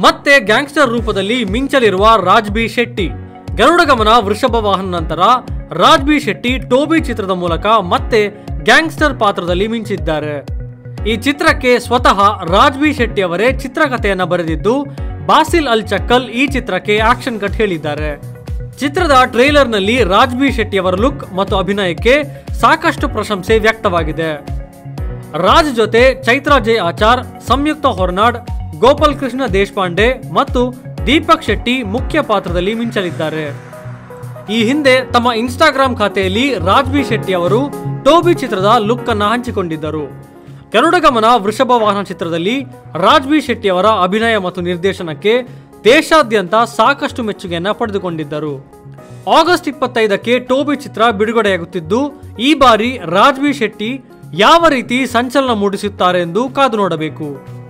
ಮತ್ತೆ ಗ್ಯಾಂಗ್ಸ್ಟರ್ ರೂಪದಲ್ಲಿ ಮಿಂಚಲಿರುವ ರಾಜ್ ಬಿ ಶೆಟ್ಟಿ ಗರುಡ ಗಮನ ವೃಷಭ ವಾಹನ ನಂತರ ರಾಜ್ ಬಿ ಶೆಟ್ಟಿ ಟೋಬಿ ಚಿತ್ರದ ಮೂಲಕ ಮತ್ತೆ ಗ್ಯಾಂಗ್ಸ್ಟರ್ ಪಾತ್ರದಲ್ಲಿ ಮಿಂಚಿದ್ದಾರೆ ಈ ಚಿತ್ರಕ್ಕೆ ಸ್ವತಃ ರಾಜ್ ಬಿ ಶೆಟ್ಟಿ ಅವರೇ ಚಿತ್ರಕಥೆಯನ್ನ ಬರೆದಿದ್ದು ಬಾಸಿಲ್ ಅಲ್ ಚಕ್ಕಲ್ ಈ ಚಿತ್ರಕ್ಕೆ ಆಕ್ಷನ್ ಕಟ್ ಹೇಳಿದ್ದಾರೆ ಚಿತ್ರದ ಟ್ರೇಲರ್ನಲ್ಲಿ ರಾಜ್ ಬಿ ಶೆಟ್ಟಿ ಅವರ ಲುಕ್ ಮತ್ತು ಅಭಿನಯಕ್ಕೆ ಸಾಕಷ್ಟು ಪ್ರಶಂಸೆ ವ್ಯಕ್ತವಾಗಿದೆ ರಾಜ್ ಜೊತೆ ಚೈತ್ರಾ ಜೆ ಆಚಾರ್ ಸಂಯುಕ್ತ ಹೊರನಾಡ್ ಗೋಪಾಲ್ ಕೃಷ್ಣ ದೇಶಪಾಂಡೆ ಮತ್ತು ದೀಪಕ್ ಶೆಟ್ಟಿ ಮುಖ್ಯ ಪಾತ್ರದಲ್ಲಿ ಮಿಂಚಲಿದ್ದಾರೆ ಈ ಹಿಂದೆ ತಮ್ಮ ಇನ್ಸ್ಟಾಗ್ರಾಮ್ ಖಾತೆಯಲ್ಲಿ ರಾಜ್ ಬಿ ಶೆಟ್ಟಿ ಅವರು ಟೋಬಿ ಚಿತ್ರದ ಲುಕ್ ಅನ್ನ ಹಂಚಿಕೊಂಡಿದ್ದರು ಗರುಡ ಗಮನ ವೃಷಭ ವಾಹನ ಚಿತ್ರದಲ್ಲಿ ರಾಜ್ ಬಿ ಶೆಟ್ಟಿ ಅವರ ಅಭಿನಯ ಮತ್ತು ನಿರ್ದೇಶನಕ್ಕೆ ದೇಶಾದ್ಯಂತ ಸಾಕಷ್ಟು ಮೆಚ್ಚುಗೆಯನ್ನ ಪಡೆದುಕೊಂಡಿದ್ದರು ಆಗಸ್ಟ್ ಇಪ್ಪತ್ತೈದಕ್ಕೆ ಟೋಬಿ ಚಿತ್ರ ಬಿಡುಗಡೆಯಾಗುತ್ತಿದ್ದು ಈ ಬಾರಿ ರಾಜ್ ಬಿ ಶೆಟ್ಟಿ ಯಾವ ರೀತಿ ಸಂಚಲನ ಮೂಡಿಸುತ್ತಾರೆ ಎಂದು ಕಾದು ನೋಡಬೇಕು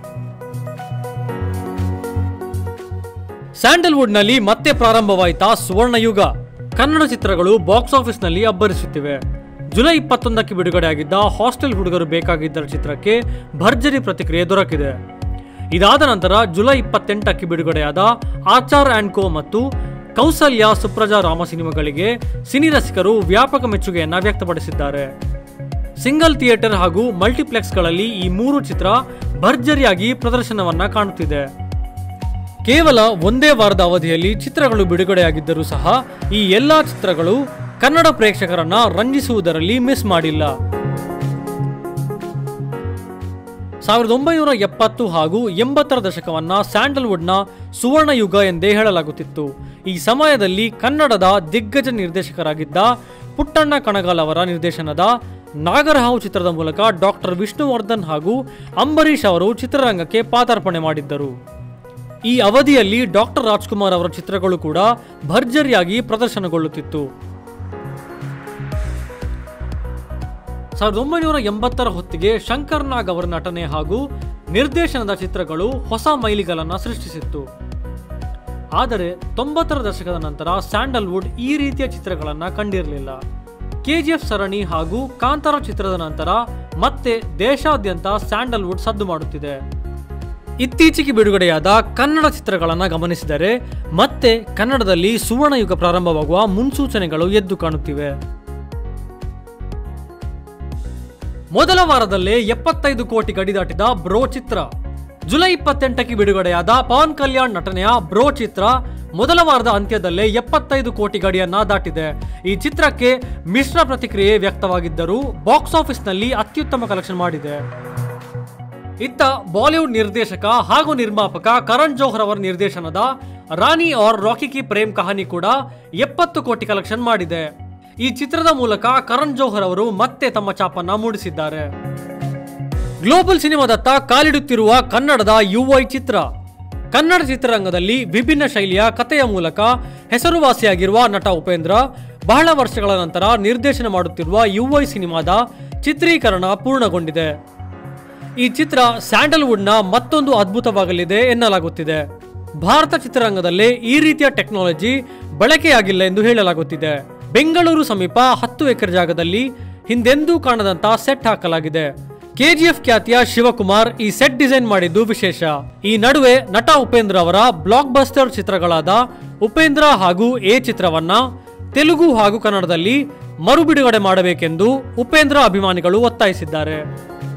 ಸ್ಯಾಂಡಲ್ವುಡ್ನಲ್ಲಿ ಮತ್ತೆ ಪ್ರಾರಂಭವಾಯಿತಾ ಸುವರ್ಣ ಯುಗ ಕನ್ನಡ ಚಿತ್ರಗಳು ಬಾಕ್ಸ್ ಆಫೀಸ್ನಲ್ಲಿ ಅಬ್ಬರಿಸುತ್ತಿವೆ ಜುಲೈ ಇಪ್ಪತ್ತೊಂದಕ್ಕೆ ಬಿಡುಗಡೆಯಾಗಿದ್ದ ಹಾಸ್ಟೆಲ್ ಹುಡುಗರು ಬೇಕಾಗಿದ್ದರ ಚಿತ್ರಕ್ಕೆ ಭರ್ಜರಿ ಪ್ರತಿಕ್ರಿಯೆ ದೊರಕಿದೆ ಇದಾದ ನಂತರ ಜುಲೈ ಇಪ್ಪತ್ತೆಂಟಕ್ಕೆ ಬಿಡುಗಡೆಯಾದ ಆಚಾರ್ ಆ್ಯಂಡ್ ಕೋ ಮತ್ತು ಕೌಸಲ್ಯ ಸುಪ್ರಜಾ ರಾಮ ಸಿನಿಮಾಗಳಿಗೆ ಸಿನಿ ರಸಿಕರು ವ್ಯಾಪಕ ಮೆಚ್ಚುಗೆಯನ್ನ ವ್ಯಕ್ತಪಡಿಸಿದ್ದಾರೆ ಸಿಂಗಲ್ ಥಿಯೇಟರ್ ಹಾಗೂ ಮಲ್ಟಿಪ್ಲೆಕ್ಸ್ಗಳಲ್ಲಿ ಈ ಮೂರು ಚಿತ್ರ ಭರ್ಜರಿಯಾಗಿ ಪ್ರದರ್ಶನವನ್ನ ಕಾಣುತ್ತಿದೆ ಕೇವಲ ಒಂದೇ ವಾರದ ಅವಧಿಯಲ್ಲಿ ಚಿತ್ರಗಳು ಬಿಡುಗಡೆಯಾಗಿದ್ದರೂ ಸಹ ಈ ಎಲ್ಲಾ ಚಿತ್ರಗಳು ಕನ್ನಡ ಪ್ರೇಕ್ಷಕರನ್ನ ರಂಜಿಸುವುದರಲ್ಲಿ ಮಿಸ್ ಮಾಡಿಲ್ಲ ಸಾವಿರದ ಒಂಬೈನೂರ ಎಪ್ಪತ್ತು ಹಾಗೂ ಎಂಬತ್ತರ ದಶಕವನ್ನ ಸ್ಯಾಂಡಲ್ವುಡ್ನ ಸುವರ್ಣ ಯುಗ ಎಂದೇ ಹೇಳಲಾಗುತ್ತಿತ್ತು ಈ ಸಮಯದಲ್ಲಿ ಕನ್ನಡದ ದಿಗ್ಗಜ ನಿರ್ದೇಶಕರಾಗಿದ್ದ ಪುಟ್ಟಣ್ಣ ಕಣಗಾಲ್ ಅವರ ನಿರ್ದೇಶನದ ನಾಗರಹಾವು ಚಿತ್ರದ ಮೂಲಕ ಡಾಕ್ಟರ್ ವಿಷ್ಣುವರ್ಧನ್ ಹಾಗೂ ಅಂಬರೀಷ್ ಅವರು ಚಿತ್ರರಂಗಕ್ಕೆ ಪಾದಾರ್ಪಣೆ ಮಾಡಿದ್ದರು ಈ ಅವಧಿಯಲ್ಲಿ ಡಾಕ್ಟರ್ ರಾಜ್ಕುಮಾರ್ ಅವರ ಚಿತ್ರಗಳು ಕೂಡ ಭರ್ಜರಿಯಾಗಿ ಪ್ರದರ್ಶನಗೊಳ್ಳುತ್ತಿತ್ತು ಸಾವಿರದ ಒಂಬೈನೂರ ಎಂಬತ್ತರ ಹೊತ್ತಿಗೆ ಶಂಕರ್ ನಾಗ್ ಅವರ ನಟನೆ ಹಾಗೂ ನಿರ್ದೇಶನದ ಚಿತ್ರಗಳು ಹೊಸ ಮೈಲಿಗಲನ್ನ ಸೃಷ್ಟಿಸಿತ್ತು ಆದರೆ ತೊಂಬತ್ತರ ದಶಕದ ನಂತರ ಸ್ಯಾಂಡಲ್ವುಡ್ ಈ ರೀತಿಯ ಚಿತ್ರಗಳನ್ನ ಕಂಡಿರಲಿಲ್ಲ ಕೆಜಿಎಫ್ ಸರಣಿ ಹಾಗೂ ಕಾಂತಾರ ಚಿತ್ರದ ನಂತರ ಮತ್ತೆ ದೇಶಾದ್ಯಂತ ಸ್ಯಾಂಡಲ್ವುಡ್ ಸದ್ದು ಮಾಡುತ್ತಿದೆ ಇತ್ತೀಚೆಗೆ ಬಿಡುಗಡೆಯಾದ ಕನ್ನಡ ಚಿತ್ರಗಳನ್ನು ಗಮನಿಸಿದರೆ ಮತ್ತೆ ಕನ್ನಡದಲ್ಲಿ ಸುವರ್ಣ ಯುಗ ಪ್ರಾರಂಭವಾಗುವ ಮುನ್ಸೂಚನೆಗಳು ಎದ್ದು ಕಾಣುತ್ತಿವೆ ಮೊದಲ ವಾರದಲ್ಲೇ ಎಪ್ಪತ್ತೈದು ಕೋಟಿ ಗಡಿ ದಾಟಿದ ಬ್ರೋ ಚಿತ್ರ ಜುಲೈ ಇಪ್ಪತ್ತೆಂಟಕ್ಕೆ ಬಿಡುಗಡೆಯಾದ ಪವನ್ ಕಲ್ಯಾಣ್ ನಟನೆಯ ಬ್ರೋ ಚಿತ್ರ ಮೊದಲ ವಾರದ ಅಂತ್ಯದಲ್ಲೇ ಎಪ್ಪತ್ತೈದು ಕೋಟಿ ಗಡಿಯನ್ನ ದಾಟಿದೆ ಈ ಚಿತ್ರಕ್ಕೆ ಮಿಶ್ರ ಪ್ರತಿಕ್ರಿಯೆ ವ್ಯಕ್ತವಾಗಿದ್ದರೂ ಬಾಕ್ಸ್ ಆಫೀಸ್ನಲ್ಲಿ ಅತ್ಯುತ್ತಮ ಕಲೆಕ್ಷನ್ ಮಾಡಿದೆ ಇತ್ತ ಬಾಲಿವುಡ್ ನಿರ್ದೇಶಕ ಹಾಗೂ ನಿರ್ಮಾಪಕ ಕರಣ್ ಜೋಹರ್ ಅವರ ನಿರ್ದೇಶನದ ರಾಣಿ ಆರ್ ರಾಕಿ ಕಿ ಪ್ರೇಮ್ ಕಹಾನಿ ಕೂಡ ಎಪ್ಪತ್ತು ಕೋಟಿ ಕಲೆಕ್ಷನ್ ಮಾಡಿದೆ ಈ ಚಿತ್ರದ ಮೂಲಕ ಕರಣ್ ಜೋಹರ್ ಅವರು ಮತ್ತೆ ತಮ್ಮ ಛಾಪನ್ನ ಮೂಡಿಸಿದ್ದಾರೆ ಗ್ಲೋಬಲ್ ಸಿನಿಮಾದತ್ತ ಕಾಲಿಡುತ್ತಿರುವ ಕನ್ನಡದ ಯುವೈ ಚಿತ್ರ ಕನ್ನಡ ಚಿತ್ರರಂಗದಲ್ಲಿ ವಿಭಿನ್ನ ಶೈಲಿಯ ಕಥೆಯ ಮೂಲಕ ಹೆಸರುವಾಸಿಯಾಗಿರುವ ನಟ ಉಪೇಂದ್ರ ಬಹಳ ವರ್ಷಗಳ ನಂತರ ನಿರ್ದೇಶನ ಮಾಡುತ್ತಿರುವ ಯುವೈ ಸಿನಿಮಾದ ಚಿತ್ರೀಕರಣ ಪೂರ್ಣಗೊಂಡಿದೆ ಈ ಚಿತ್ರ ಸ್ಯಾಂಡಲ್ವುಡ್ನ ಮತ್ತೊಂದು ಅದ್ಭುತವಾಗಲಿದೆ ಎನ್ನಲಾಗುತ್ತಿದೆ ಭಾರತ ಚಿತ್ರರಂಗದಲ್ಲಿ ಈ ರೀತಿಯ ಟೆಕ್ನಾಲಜಿ ಬಳಕೆಯಾಗಿಲ್ಲ ಎಂದು ಹೇಳಲಾಗುತ್ತಿದೆ ಬೆಂಗಳೂರು ಸಮೀಪ ಹತ್ತು ಎಕರೆ ಜಾಗದಲ್ಲಿ ಹಿಂದೆಂದೂ ಕಾಣದಂತ ಸೆಟ್ ಹಾಕಲಾಗಿದೆ ಕೆಜಿಎಫ್ ಖ್ಯಾತಿಯ ಶಿವಕುಮಾರ್ ಈ ಸೆಟ್ ಡಿಸೈನ್ ಮಾಡಿದ್ದು ವಿಶೇಷ ಈ ನಡುವೆ ನಟ ಉಪೇಂದ್ರ ಅವರ ಬ್ಲಾಕ್ ಬಸ್ಟರ್ ಚಿತ್ರಗಳಾದ ಉಪೇಂದ್ರ ಹಾಗೂ ಎ ಚಿತ್ರವನ್ನ ತೆಲುಗು ಹಾಗೂ ಕನ್ನಡದಲ್ಲಿ ಮರು ಬಿಡುಗಡೆ ಮಾಡಬೇಕೆಂದು ಉಪೇಂದ್ರ ಅಭಿಮಾನಿಗಳು ಒತ್ತಾಯಿಸಿದ್ದಾರೆ